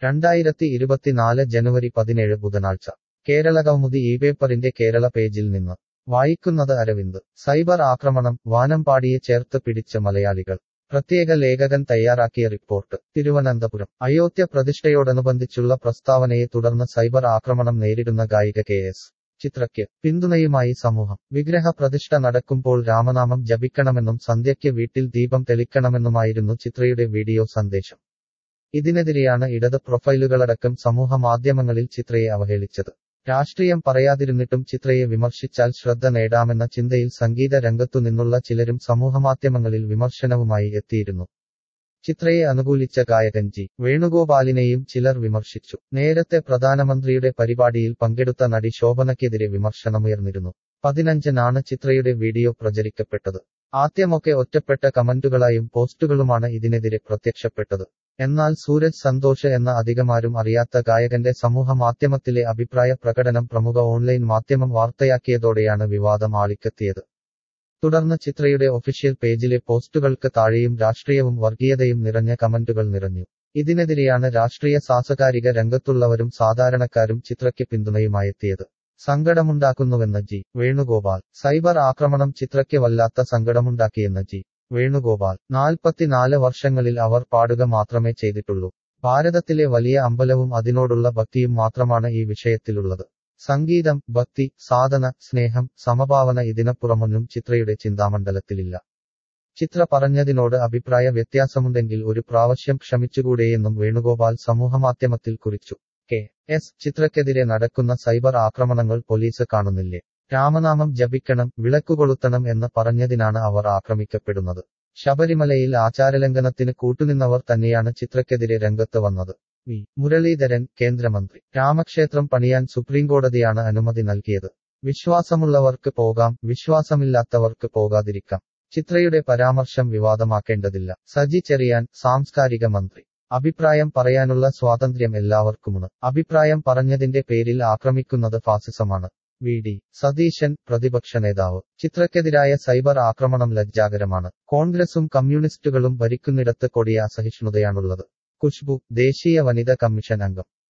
രണ്ടായിരത്തി ഇരുപത്തിനാല് ജനുവരി പതിനേഴ് ബുധനാഴ്ച കേരള കൗമുദി ഈ പേപ്പറിന്റെ കേരള പേജിൽ നിന്ന് വായിക്കുന്നത് അരവിന്ദ് സൈബർ ആക്രമണം വാനമ്പാടിയെ ചേർത്ത് പിടിച്ച മലയാളികൾ പ്രത്യേക ലേഖകൻ തയ്യാറാക്കിയ റിപ്പോർട്ട് തിരുവനന്തപുരം അയോധ്യ പ്രതിഷ്ഠയോടനുബന്ധിച്ചുള്ള പ്രസ്താവനയെ തുടർന്ന് സൈബർ ആക്രമണം നേരിടുന്ന ഗായിക കെ എസ് ചിത്രയ്ക്ക് പിന്തുണയുമായി സമൂഹം വിഗ്രഹ പ്രതിഷ്ഠ നടക്കുമ്പോൾ രാമനാമം ജപിക്കണമെന്നും സന്ധ്യയ്ക്ക് വീട്ടിൽ ദീപം തെളിക്കണമെന്നുമായിരുന്നു ചിത്രയുടെ വീഡിയോ സന്ദേശം ഇതിനെതിരെയാണ് ഇടത് പ്രൊഫൈലുകളടക്കം സമൂഹ മാധ്യമങ്ങളിൽ ചിത്രയെ അവഹേളിച്ചത് രാഷ്ട്രീയം പറയാതിരുന്നിട്ടും ചിത്രയെ വിമർശിച്ചാൽ ശ്രദ്ധ നേടാമെന്ന ചിന്തയിൽ സംഗീത രംഗത്തു നിന്നുള്ള ചിലരും സമൂഹമാധ്യമങ്ങളിൽ വിമർശനവുമായി എത്തിയിരുന്നു ചിത്രയെ അനുകൂലിച്ച ഗായകൻ ജി വേണുഗോപാലിനെയും ചിലർ വിമർശിച്ചു നേരത്തെ പ്രധാനമന്ത്രിയുടെ പരിപാടിയിൽ പങ്കെടുത്ത നടി ശോഭനയ്ക്കെതിരെ വിമർശനമുയർന്നിരുന്നു പതിനഞ്ചിനാണ് ചിത്രയുടെ വീഡിയോ പ്രചരിക്കപ്പെട്ടത് ആദ്യമൊക്കെ ഒറ്റപ്പെട്ട കമന്റുകളായും പോസ്റ്റുകളുമാണ് ഇതിനെതിരെ പ്രത്യക്ഷപ്പെട്ടത് എന്നാൽ സൂരജ് സന്തോഷ് എന്ന അധികമാരും അറിയാത്ത ഗായകന്റെ സമൂഹ മാധ്യമത്തിലെ അഭിപ്രായ പ്രകടനം പ്രമുഖ ഓൺലൈൻ മാധ്യമം വാർത്തയാക്കിയതോടെയാണ് വിവാദം ആളിക്കെത്തിയത് തുടർന്ന് ചിത്രയുടെ ഒഫീഷ്യൽ പേജിലെ പോസ്റ്റുകൾക്ക് താഴെയും രാഷ്ട്രീയവും വർഗീയതയും നിറഞ്ഞ കമന്റുകൾ നിറഞ്ഞു ഇതിനെതിരെയാണ് രാഷ്ട്രീയ സാംസ്കാരിക രംഗത്തുള്ളവരും സാധാരണക്കാരും ചിത്രയ്ക്ക് പിന്തുണയുമായെത്തിയത് സങ്കടമുണ്ടാക്കുന്നുവെന്ന് ജി വേണുഗോപാൽ സൈബർ ആക്രമണം ചിത്രയ്ക്ക് വല്ലാത്ത സങ്കടമുണ്ടാക്കിയെന്ന് ജി വേണുഗോപാൽ നാൽപ്പത്തിനാല് വർഷങ്ങളിൽ അവർ പാടുക മാത്രമേ ചെയ്തിട്ടുള്ളൂ ഭാരതത്തിലെ വലിയ അമ്പലവും അതിനോടുള്ള ഭക്തിയും മാത്രമാണ് ഈ വിഷയത്തിലുള്ളത് സംഗീതം ഭക്തി സാധന സ്നേഹം സമഭാവന ഇതിനപ്പുറമൊന്നും ചിത്രയുടെ ചിന്താമണ്ഡലത്തിലില്ല ചിത്ര പറഞ്ഞതിനോട് അഭിപ്രായ വ്യത്യാസമുണ്ടെങ്കിൽ ഒരു പ്രാവശ്യം ക്ഷമിച്ചുകൂടെയെന്നും വേണുഗോപാൽ സമൂഹമാധ്യമത്തിൽ കുറിച്ചു കെ എസ് ചിത്രക്കെതിരെ നടക്കുന്ന സൈബർ ആക്രമണങ്ങൾ പോലീസ് കാണുന്നില്ലേ രാമനാമം ജപിക്കണം വിളക്കുകൊളുത്തണം എന്ന് പറഞ്ഞതിനാണ് അവർ ആക്രമിക്കപ്പെടുന്നത് ശബരിമലയിൽ ആചാരലംഘനത്തിന് കൂട്ടുനിന്നവർ തന്നെയാണ് ചിത്രക്കെതിരെ രംഗത്ത് വന്നത് വി മുരളീധരൻ കേന്ദ്രമന്ത്രി രാമക്ഷേത്രം പണിയാൻ സുപ്രീംകോടതിയാണ് അനുമതി നൽകിയത് വിശ്വാസമുള്ളവർക്ക് പോകാം വിശ്വാസമില്ലാത്തവർക്ക് പോകാതിരിക്കാം ചിത്രയുടെ പരാമർശം വിവാദമാക്കേണ്ടതില്ല സജി ചെറിയാൻ സാംസ്കാരിക മന്ത്രി അഭിപ്രായം പറയാനുള്ള സ്വാതന്ത്ര്യം എല്ലാവർക്കുമുണ്ട് അഭിപ്രായം പറഞ്ഞതിന്റെ പേരിൽ ആക്രമിക്കുന്നത് ഫാസിസമാണ് വി ഡി സതീശൻ പ്രതിപക്ഷ നേതാവ് ചിത്രക്കെതിരായ സൈബർ ആക്രമണം ലജ്ജാകരമാണ് കോൺഗ്രസും കമ്മ്യൂണിസ്റ്റുകളും ഭരിക്കുന്നിടത്ത് കൊടിയ അസഹിഷ്ണുതയാണുള്ളത് കുഷ്ബു ദേശീയ വനിതാ കമ്മീഷൻ അംഗം